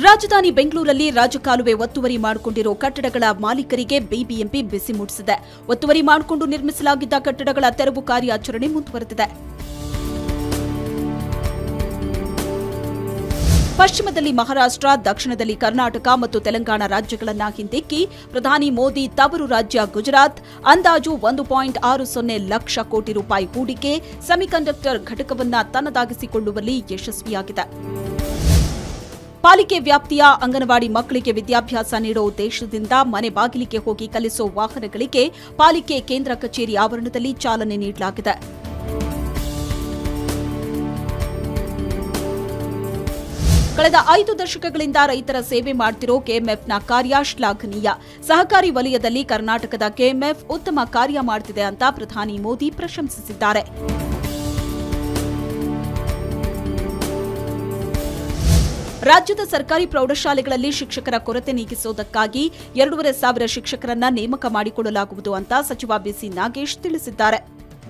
ರಾಜಧಾನಿ ಬೆಂಗಳೂರಲ್ಲಿ ರಾಜಕಾಲುವೆ ಒತ್ತುವರಿ ಮಾಡಿಕೊಂಡಿರೋ ಕಟ್ಟಡಗಳ ಮಾಲೀಕರಿಗೆ ಬಿಬಿಎಂಪಿ ಬಿಸಿ ಮೂಡಿಸಿದೆ ಒತ್ತುವರಿ ಮಾಡಿಕೊಂಡು ನಿರ್ಮಿಸಲಾಗಿದ್ದ ಕಟ್ಟಡಗಳ ತೆರವು ಕಾರ್ಯಾಚರಣೆ ಮುಂದುವರೆದಿದೆ ಪಶ್ಚಿಮದಲ್ಲಿ ಮಹಾರಾಷ್ಟ್ರ ದಕ್ಷಿಣದಲ್ಲಿ ಕರ್ನಾಟಕ ಮತ್ತು ತೆಲಂಗಾಣ ರಾಜ್ಯಗಳನ್ನ ಹಿಂದಿಕ್ಕಿ ಪ್ರಧಾನಿ ಮೋದಿ ತವರು ರಾಜ್ಯ ಗುಜರಾತ್ ಅಂದಾಜು ಒಂದು ಪಾಯಿಂಟ್ ಆರು ಸೊನ್ನೆ ಲಕ್ಷ ಕೋಟಿ ರೂಪಾಯಿ ಹೂಡಿಕೆ ಸೆಮಿಕಂಡಕ್ಟರ್ ಘಟಕವನ್ನ ತನ್ನದಾಗಿಸಿಕೊಳ್ಳುವಲ್ಲಿ ಯಶಸ್ವಿಯಾಗಿದೆ ಪಾಲಿಕೆ ವ್ಯಾಪ್ತಿಯ ಅಂಗನವಾಡಿ ಮಕ್ಕಳಿಗೆ ವಿದ್ಯಾಭ್ಯಾಸ ನೀಡುವ ಉದ್ದೇಶದಿಂದ ಮನೆ ಬಾಗಿಲಿಗೆ ಹೋಗಿ ಕಲಿಸೋ ವಾಹನಗಳಿಗೆ ಪಾಲಿಕೆ ಕೇಂದ್ರ ಕಚೇರಿ ಆವರಣದಲ್ಲಿ ಚಾಲನೆ ನೀಡಲಾಗಿದೆ ಕಳೆದ ಐದು ದಶಕಗಳಿಂದ ರೈತರ ಸೇವೆ ಮಾಡ್ತಿರೋ ಕೆಎಂಎಫ್ನ ಕಾರ್ಯ ಶ್ಲಾಘನೀಯ ಸಹಕಾರಿ ವಲಯದಲ್ಲಿ ಕರ್ನಾಟಕದ ಕೆಎಂಎಫ್ ಉತ್ತಮ ಕಾರ್ಯ ಮಾಡ್ತಿದೆ ಅಂತ ಪ್ರಧಾನಿ ಮೋದಿ ಪ್ರಶಂಸಿಸಿದ್ದಾರೆ ರಾಜ್ಯದ ಸರ್ಕಾರಿ ಪ್ರೌಢಶಾಲೆಗಳಲ್ಲಿ ಶಿಕ್ಷಕರ ಕೊರತೆ ನೀಗಿಸುವುದಕ್ಕಾಗಿ ಎರಡೂವರೆ ಸಾವಿರ ಶಿಕ್ಷಕರನ್ನ ನೇಮಕ ಮಾಡಿಕೊಳ್ಳಲಾಗುವುದು ಅಂತ ಸಚಿವ ಬಿಸಿ ನಾಗೇಶ್ ತಿಳಿಸಿದ್ದಾರೆ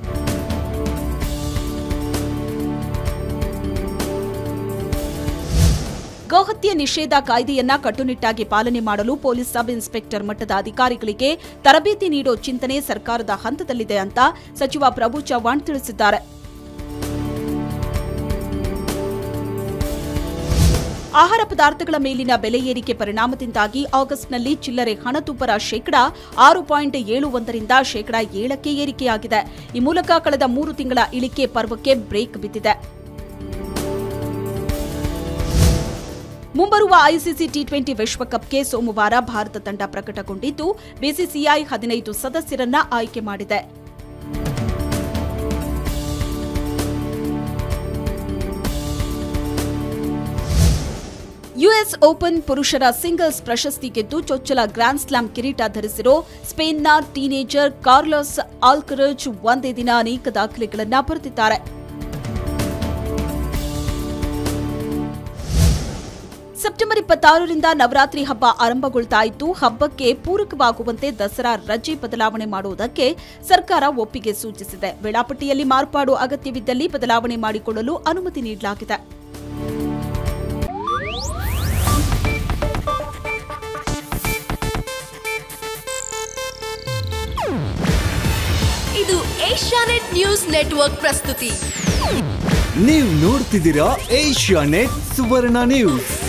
ಗೋಹತ್ಯೆ ನಿಷೇಧ ಕಾಯ್ದೆಯನ್ನ ಕಟ್ಟುನಿಟ್ಟಾಗಿ ಪಾಲನೆ ಮಾಡಲು ಪೊಲೀಸ್ ಸಬ್ ಇನ್ಸ್ಪೆಕ್ಟರ್ ಮಟ್ಟದ ಅಧಿಕಾರಿಗಳಿಗೆ ತರಬೇತಿ ನೀಡೋ ಚಿಂತನೆ ಸರ್ಕಾರದ ಹಂತದಲ್ಲಿದೆ ಅಂತ ಸಚಿವ ಪ್ರಭು ಚವ್ಹಾಣ್ ತಿಳಿಸಿದ್ದಾರೆ ಆಹಾರ ಪದಾರ್ಥಗಳ ಮೇಲಿನ ಬೆಲೆ ಏರಿಕೆ ಪರಿಣಾಮದಿಂದಾಗಿ ಆಗಸ್ಟ್ನಲ್ಲಿ ಚಿಲ್ಲರೆ ಹಣದುಬ್ಬರ ಶೇಕಡಾ ಆರು ಪಾಯಿಂಟ್ ಏಳು ಒಂದರಿಂದ ಶೇಕಡಾ ಏಳಕ್ಕೆ ಏರಿಕೆಯಾಗಿದೆ ಈ ಮೂಲಕ ಕಳೆದ ಮೂರು ತಿಂಗಳ ಇಳಿಕೆ ಪರ್ವಕ್ಕೆ ಬ್ರೇಕ್ ಬಿದ್ದಿದೆ ಮುಂಬರುವ ಐಸಿಸಿ ಟಿ ಟ್ವೆಂಟಿ ವಿಶ್ವಕಪ್ಗೆ ಸೋಮವಾರ ಭಾರತ ತಂಡ ಪ್ರಕಟಗೊಂಡಿದ್ದು ಬಿಸಿಸಿಐ ಹದಿನೈದು ಸದಸ್ಯರನ್ನ ಆಯ್ಕೆ ಮಾಡಿದೆ ಯುಎಸ್ ಓಪನ್ ಪುರುಷರ ಸಿಂಗಲ್ಸ್ ಪ್ರಶಸ್ತಿ ಗೆದ್ದು ಚೊಚ್ಚಲ ಗ್ರ್ಯಾಂಡ್ ಸ್ಲಾಮ್ ಕಿರೀಟ ಧರಿಸಿರೋ ಸ್ಪೇನ್ನ ಟೀನೇಜರ್ ಕಾರ್ಲೋಸ್ ಆಲ್ಕರಜ್ ಒಂದೇ ದಿನ ಅನೇಕ ದಾಖಲೆಗಳನ್ನ ಬರೆದಿದ್ದಾರೆ ಸೆಪ್ಟೆಂಬರ್ ಇಪ್ಪತ್ತಾರರಿಂದ ನವರಾತ್ರಿ ಹಬ್ಬ ಆರಂಭಗೊಳ್ತಾ ಇದ್ದು ಹಬ್ಬಕ್ಕೆ ಪೂರಕವಾಗುವಂತೆ ದಸರಾ ರಜೆ ಬದಲಾವಣೆ ಮಾಡುವುದಕ್ಕೆ ಸರ್ಕಾರ ಒಪ್ಪಿಗೆ ಸೂಚಿಸಿದೆ ವೇಳಾಪಟ್ಟಿಯಲ್ಲಿ ಮಾರ್ಪಾಡು ಅಗತ್ಯವಿದ್ದಲ್ಲಿ ಬದಲಾವಣೆ ಮಾಡಿಕೊಳ್ಳಲು ಅನುಮತಿ ನೀಡಲಾಗಿದೆ ಇದು ಏಷ್ಯಾನೆಟ್ ನ್ಯೂಸ್ ನೆಟ್ವರ್ಕ್ ಪ್ರಸ್ತುತಿ ನೀವು ನೋಡ್ತಿದ್ದೀರಾ ಏಷ್ಯಾ ನೆಟ್ ಸುವರ್ಣ ನ್ಯೂಸ್